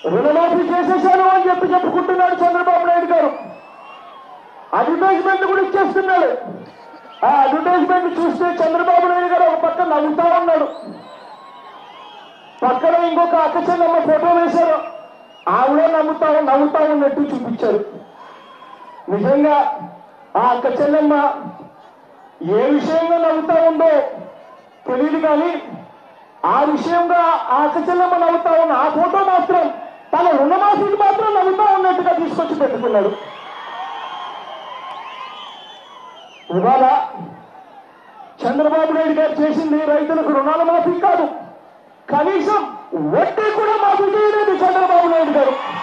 రుణమాఫీ చేసేశాను అని చెప్పి చెప్పుకుంటున్నాడు చంద్రబాబు నాయుడు గారు అడ్వర్టైజ్మెంట్ కూడా ఇచ్చేస్తున్నాడు ఆ అడ్వర్టైజ్మెంట్ చూస్తే చంద్రబాబు నాయుడు గారు ఒక పక్క నవ్వుతా ఉన్నాడు పక్కన ఇంకొక అక్క చెల్లెమ్మ ఫోటో వేశారు ఆవిడ నవ్వుతా నవ్వుతా ఉన్నట్టు చూపించారు నిజంగా ఆ అక్క చెల్లెమ్మ ఏ విషయంగా నవ్వుతా ఉందో తెలియదు కానీ ఆ విషయంగా ఆ అక్క చెల్లెమ్మ నవ్వుతా ఉన్న ఆ ఫోటో మాత్రం తన రుణమాఫీకి మాత్రం నవ్వుతా ఉన్నట్టుగా తీసుకొచ్చి పెట్టుకున్నాడు ఇవాళ చంద్రబాబు నాయుడు గారు చేసింది రైతులకు రుణాల మాఫీ కాదు కనీసం వడ్డీ కూడా మాఫీ చేయలేదు చంద్రబాబు నాయుడు గారు